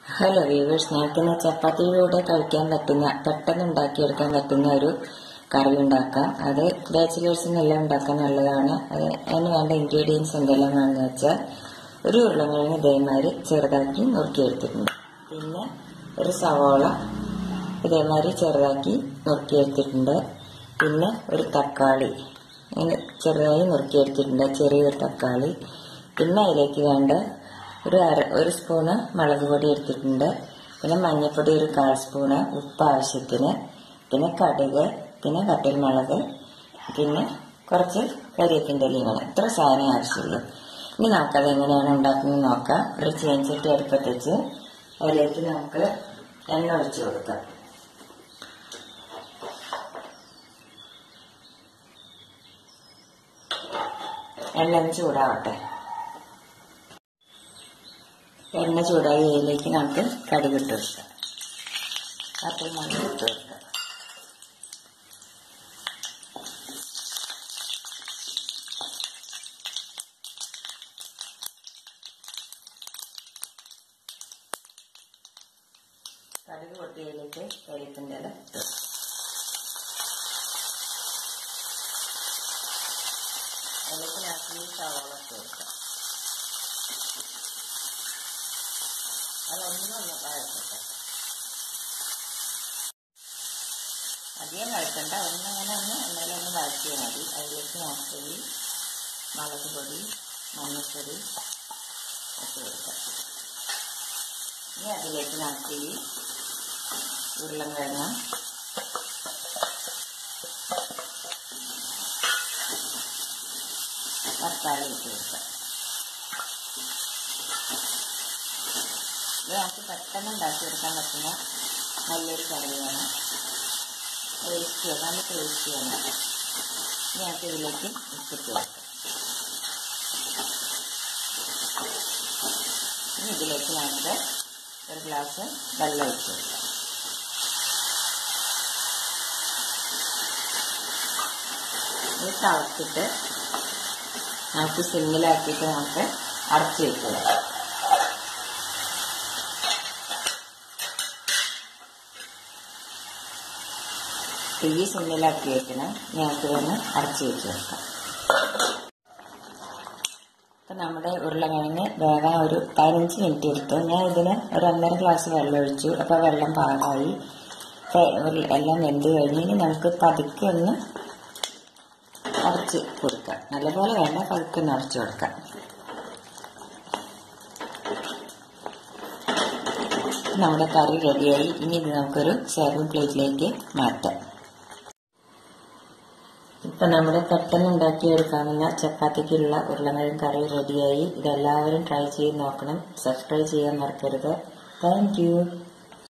hello viewers ഞങ്ങൾക്കിന്ന് ചപ്പാത്തിയിലൂടെ കഴിക്കാൻ പറ്റുന്ന പെട്ടെന്ന് ഉണ്ടാക്കിയെടുക്കാൻ പറ്റുന്ന ഒരു കറി ഉണ്ടാക്കാം അത് ബാച്ചിലേഴ്സിനെല്ലാം ഉണ്ടാക്കാൻ നല്ലതാണ് അത് അതിന് വേണ്ട ഇൻഗ്രീഡിയൻസ് എന്തെല്ലാമാണെന്ന് വെച്ചാൽ ഒരു ഉരുളക്കിഴങ്ങ് ഇതേമാതിരി ചെറുതാക്കി നുറുക്കിയെടുത്തിട്ടുണ്ട് പിന്നെ ഒരു സവോള ഇതേമാതിരി ചെറുതാക്കി നുറുക്കിയെടുത്തിട്ടുണ്ട് പിന്നെ ഒരു തക്കാളി ഇങ്ങനെ ചെറുതായി നുറുക്കിയെടുത്തിട്ടുണ്ട് ചെറിയൊരു തക്കാളി പിന്നെ അതിലേക്ക് വേണ്ട ഒരു അര ഒരു സ്പൂണ് മുളക് പൊടി എടുത്തിട്ടുണ്ട് പിന്നെ മഞ്ഞൾപ്പൊടി ഒരു കാൽ സ്പൂണ് ഉപ്പ് ആവശ്യത്തിന് പിന്നെ കടുക് പിന്നെ കട്ടിൽ മുളക് പിന്നെ കുറച്ച് കരിയപ്പിൻ്റെ ഇലയാണ് ഇത്ര സാധനം ആവശ്യമുള്ളൂ ഇനി നമുക്കത് എങ്ങനെയാണ് ഉണ്ടാക്കുന്നത് നോക്കാം ഒരു ചീൻചട്ടി അടുപ്പത്ത് വെച്ച് അതിലേക്ക് നമുക്ക് എണ്ണ ഒഴിച്ചു കൊടുക്കാം എണ്ണ ഒന്ന് ചൂടാവട്ടെ എണ്ണ ചൂടായി അതിലേക്ക് നമുക്ക് കടുക് ഇട്ട് കൊടുക്കാം കട്ടിൽ മുളക് ഇട്ട് കൊടുക്കാം കടുക് പൊട്ടിയതിലേക്ക് കരിപ്പിൻ്റെ ഇല ഇട്ട് അതിലേക്ക് നമുക്ക് ഈ സവാള ഇട്ട് കൊടുക്കാം അതൊന്നും ഒന്ന് വഴക്കട്ടെ അധികം വഴക്കണ്ട ഒന്നങ്ങനെ ഒന്ന് എന്നാലും ഒന്ന് വഴറ്റിയാൽ മതി അതിലേക്ക് മുളപ്പൊടി മുളക് പൊടി മഞ്ഞൾപ്പൊടി ഇട്ട് കൊടുക്കാം ഇനി അതിലേക്ക് നമുക്ക് ഈ ഉരുളൻകിഴങ്ങ് തക്കാളി ഇട്ട് കൊടുക്കാം ഇത് നമുക്ക് പെട്ടെന്ന് ഉണ്ടാക്കിയെടുക്കാൻ പറ്റുന്ന നല്ലൊരു കറിയാണ് ടേസ്റ്റ് നല്ല ടേസ്റ്റിയാണ് ഇനി നമുക്ക് ഇതിലേക്ക് ഉപ്പിട്ട് കൊടുക്കാം ഇനി ഇതിലേക്ക് നമുക്ക് ഒരു ഗ്ലാസ് വെള്ളം ഒഴിച്ച് കൊടുക്കാം ഇത് തിളച്ചിട്ട് നമുക്ക് സിമ്മിലാക്കിയിട്ട് നമുക്ക് അടച്ചു വെക്കുക തീ സിമ്മിലാക്കി വെക്കണം ഞങ്ങൾക്ക് ഇതൊന്ന് അടച്ചു വെച്ച് വെക്കാം ഇപ്പം നമ്മുടെ ഉരുളക്കിഴങ്ങ് വേഗം ഒരു പതിനഞ്ച് മിനിറ്റ് എടുത്തു ഞാൻ ഇതിന് ഒരു ഒന്നര ഗ്ലാസ് വെള്ളം ഒഴിച്ചു അപ്പോൾ വെള്ളം പാകമായി എല്ലാം വെന്ത് കഴിഞ്ഞ് ഇനി നമുക്ക് പതുക്കെ ഒന്ന് അടച്ച് കൊടുക്കാം നല്ലപോലെ വേണ്ട പതുക്കെ ഒന്ന് അടച്ചു കൊടുക്കാം നമ്മുടെ കറി റെഡിയായി ഇനി ഇത് നമുക്കൊരു സെർവിങ് പ്ലേറ്റിലേക്ക് മാറ്റാം ഇപ്പൊ നമ്മുടെ പെട്ടെന്ന് ഉണ്ടാക്കിയെടുക്കാവുന്ന ചപ്പാത്തിക്കുള്ള ഉരുളക്കിഴങ്ങ് കറി റെഡിയായി ഇതെല്ലാവരും ട്രൈ ചെയ്ത് നോക്കണം സബ്സ്ക്രൈബ് ചെയ്യാൻ മറക്കരുത് താങ്ക്